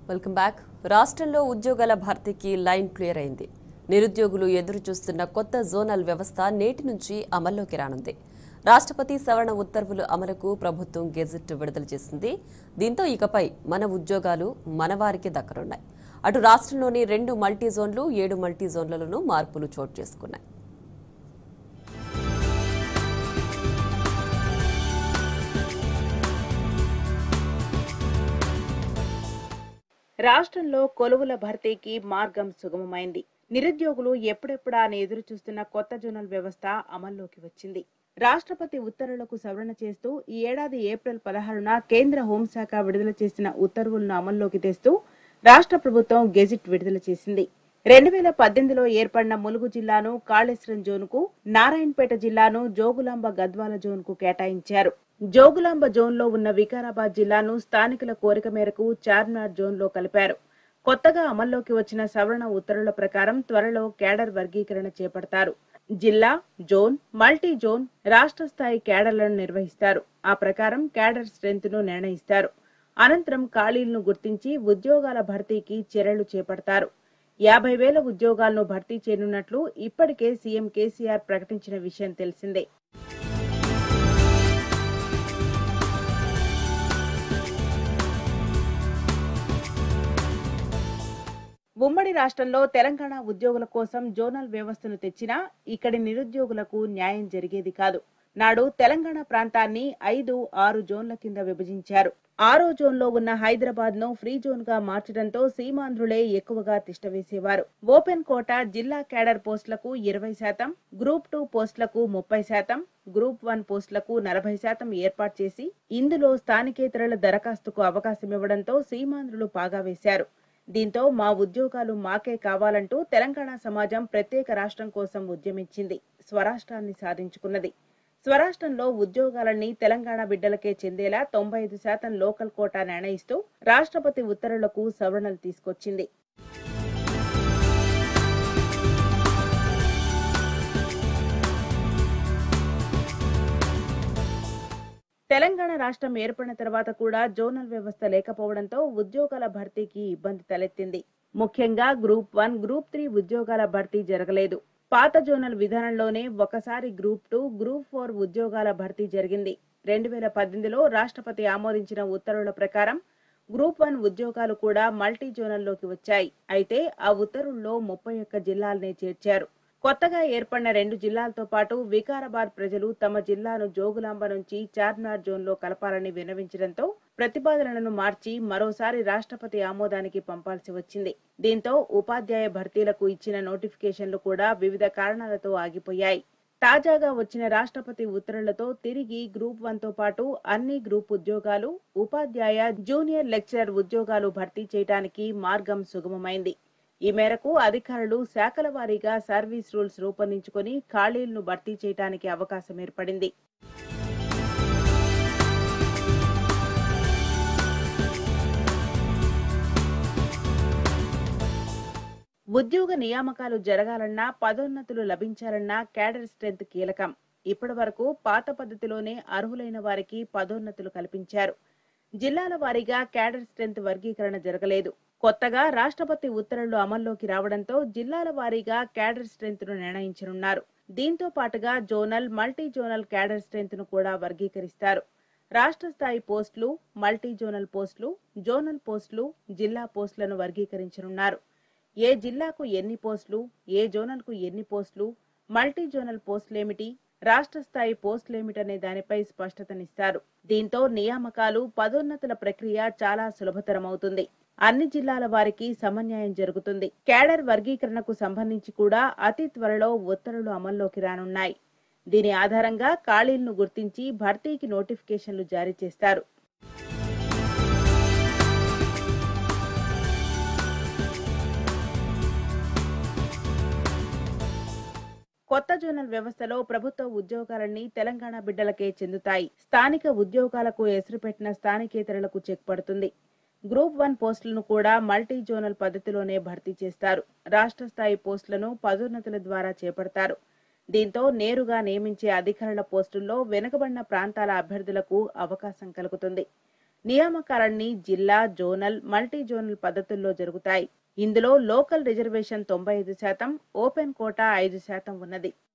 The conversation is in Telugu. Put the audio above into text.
వెల్కమ్ బ్యాక్ రాష్ట్రంలో ఉద్యోగాల భర్తీకి లైన్ క్లియర్ అయింది నిరుద్యోగులు ఎదురు చూస్తున్న కొత్త జోనల్ వ్యవస్థ నేటి నుంచి అమల్లోకి రానుంది రాష్ట్రపతి సవరణ ఉత్తర్వులు అమలుకు ప్రభుత్వం గెజెట్ విడుదల చేసింది దీంతో ఇకపై మన ఉద్యోగాలు మన వారికి దక్కనున్నాయి అటు రాష్ట్రంలోని రెండు మల్టీ జోన్లు ఏడు మల్టీ జోన్లలోనూ మార్పులు చోటు చేసుకున్నాయి రాష్ట్రంలో కొలువుల భర్తీకి మార్గం సుగమమైంది నిరుద్యోగులు ఎప్పుడెప్పుడా అని ఎదురు చూస్తున్న కొత్త జోనల్ వ్యవస్థ అమల్లోకి వచ్చింది రాష్ట్రపతి ఉత్తర్వులకు సవరణ చేస్తూ ఈ ఏడాది ఏప్రిల్ పదహారున కేంద్ర హోంశాఖ విడుదల చేసిన ఉత్తర్వులను అమల్లోకి తెస్తూ రాష్ట్ర ప్రభుత్వం గెజిట్ విడుదల చేసింది రెండు వేల పద్దెనిమిదిలో ఏర్పడిన ములుగు జిల్లాను కాళేశ్వరం జోన్కు నారాయణపేట జిల్లాను జోగులాంబ గద్వాల జోన్కు కేటాయించారు జోగులాంబ జోన్లో ఉన్న వికారాబాద్ జిల్లాను స్థానికుల కోరిక మేరకు చార్మినార్ జోన్లో కలిపారు కొత్తగా అమల్లోకి వచ్చిన సవరణ ఉత్తర్వుల ప్రకారం త్వరలో కేడర్ వర్గీకరణ చేపడతారు జిల్లా జోన్ మల్టీ జోన్ రాష్ట్ర స్థాయి కేడర్లను నిర్వహిస్తారు ఆ ప్రకారం కేడర్ స్ట్రెంత్ ను నిర్ణయిస్తారు అనంతరం ఖాళీలను గుర్తించి ఉద్యోగాల భర్తీకి చర్యలు చేపడతారు యాభై వేల ఉద్యోగాలను భర్తీ చేయనున్నట్లు ఇప్పటికే సీఎం కేసీఆర్ ప్రకటించిన విషయం తెలిసిందే ఉమ్మడి రాష్ట్రంలో తెలంగాణ ఉద్యోగుల కోసం జోనల్ వ్యవస్థను తెచ్చినా ఇక్కడి నిరుద్యోగులకు న్యాయం జరిగేది కాదు నాడు తెలంగాణ ప్రాంతాన్ని ఐదు ఆరు జోన్ల కింద విభజించారు ఆరో జోన్లో ఉన్న హైదరాబాద్ ను ఫ్రీ జోన్ గా మార్చడంతో సీమాంధ్రులే ఎక్కువగా తిష్టవేసేవారు ఓపెన్ కోట జిల్లా కేడర్ పోస్టులకు ఇరవై శాతం గ్రూప్ టూ పోస్టులకు ముప్పై శాతం గ్రూప్ వన్ పోస్టులకు నలభై శాతం ఏర్పాటు చేసి ఇందులో స్థానికేతరుల దరఖాస్తుకు అవకాశం ఇవ్వడంతో సీమాంధ్రులు పాగా వేశారు దీంతో మా ఉద్యోగాలు మాకే కావాలంటూ తెలంగాణ సమాజం ప్రత్యేక రాష్ట్రం కోసం ఉద్యమించింది స్వరాష్ట్రాన్ని సాధించుకున్నది స్వరాష్ట్రంలో ఉద్యోగాలన్నీ తెలంగాణ బిడ్డలకే చెందేలా తొంభై ఐదు శాతం లోకల్ కోటా నిర్ణయిస్తూ రాష్ట్రపతి ఉత్తర్వులకు సవరణలు తీసుకొచ్చింది తెలంగాణ రాష్ట్రం ఏర్పడిన తర్వాత కూడా జోనల్ వ్యవస్థ లేకపోవడంతో ఉద్యోగాల భర్తీకి ఇబ్బంది తలెత్తింది ముఖ్యంగా గ్రూప్ వన్ గ్రూప్ త్రీ ఉద్యోగాల భర్తీ జరగలేదు పాత జోనల్ విధానంలోనే ఒకసారి గ్రూప్ టూ గ్రూప్ ఫోర్ ఉద్యోగాల భర్తీ జరిగింది రెండు వేల పద్దెనిమిదిలో రాష్ట్రపతి ఆమోదించిన ఉత్తర్వుల ప్రకారం గ్రూప్ వన్ ఉద్యోగాలు కూడా మల్టీ జోనల్లోకి వచ్చాయి అయితే ఆ ఉత్తర్వుల్లో ముప్పై ఒక్క జిల్లాలనే చేర్చారు కొత్తగా ఏర్పడిన రెండు జిల్లాలతో పాటు వికారాబాద్ ప్రజలు తమ జిల్లాను జోగులాంబ నుంచి చార్మినార్ జోన్లో కలపాలని విన్నవించడంతో ప్రతిపాదనలను మార్చి మరోసారి రాష్ట్రపతి ఆమోదానికి పంపాల్సి వచ్చింది దీంతో ఉపాధ్యాయ భర్తీలకు ఇచ్చిన నోటిఫికేషన్లు కూడా వివిధ కారణాలతో ఆగిపోయాయి తాజాగా వచ్చిన రాష్ట్రపతి ఉత్తర్వులతో తిరిగి గ్రూప్ వన్ తో పాటు అన్ని గ్రూప్ ఉద్యోగాలు ఉపాధ్యాయ జూనియర్ లెక్చరర్ ఉద్యోగాలు భర్తీ చేయడానికి మార్గం సుగమమైంది ఈ మేరకు అధికారులు శాఖల వారీగా సర్వీస్ రూల్స్ రూపొందించుకొని ఖాళీలను భర్తీ చేయడానికి అవకాశం ఏర్పడింది ఉద్యోగ నియామకాలు జరగాలన్నా పదోన్నతులు లభించాలన్నా క్యాడర్ స్ట్రెంత్ కీలకం ఇప్పటి వరకు పాత పద్ధతిలోనే అర్హులైన వారికి పదోన్నతులు కల్పించారు జిల్లాల వారీగా క్యాడర్ స్ట్రెంత్ వర్గీకరణ జరగలేదు కొత్తగా రాష్ట్రపతి ఉత్తర్వులు అమల్లోకి రావడంతో జిల్లాల వారీగా క్యాడర్ స్ట్రెంత్ ను నిర్ణయించనున్నారు దీంతో పాటుగా zonal multi zonal cadre strength ను కూడా వర్గీకరిస్తారు రాష్ట్ర స్థాయి పోస్టులు మల్టీ జోనల్ పోస్టులు జోనల్ పోస్టులు జిల్లా పోస్టులను వర్గీకరించనున్నారు ఏ జిల్లాకు ఎన్ని పోస్టులు ఏ జోనల్కు ఎన్ని పోస్టులు మల్టీ జోనల్ పోస్టులేమిటి రాష్ట్ర స్థాయి పోస్టులేమిటనే దానిపై స్పష్టతనిస్తారు దీంతో నియామకాలు పదోన్నతుల ప్రక్రియ చాలా సులభతరమవుతుంది అన్ని జిల్లాల వారికి సమన్యాయం జరుగుతుంది కేడర్ వర్గీకరణకు సంబంధించి కూడా అతి త్వరలో ఉత్తర్వులు అమల్లోకి రానున్నాయి దీని ఆధారంగా ఖాళీలను గుర్తించి భర్తీకి నోటిఫికేషన్లు జారీ చేస్తారు కొత్త జోనల్ వ్యవస్థలో ప్రభుత్వ ఉద్యోగాలన్నీ తెలంగాణ బిడ్డలకే చెందుతాయి స్థానిక ఉద్యోగాలకు ఎసురు పెట్టిన స్థానికేతరులకు చెక్ పడుతుంది గ్రూప్ వన్ పోస్టులను కూడా మల్టీ జోనల్ పద్ధతిలోనే భర్తీ చేస్తారు రాష్ట్ర స్థాయి పోస్టులను పదోన్నతుల ద్వారా చేపడతారు దీంతో నేరుగా నియమించే అధికారుల పోస్టుల్లో వెనుకబడిన ప్రాంతాల అభ్యర్థులకు అవకాశం కలుగుతుంది నియామకాలన్నీ జిల్లా జోనల్ మల్టీ జోనల్ పద్ధతుల్లో జరుగుతాయి ఇందులో లోకల్ రిజర్వేషన్ తొంభై ఐదు శాతం ఓపెన్ కోటా ఐదు శాతం ఉన్నది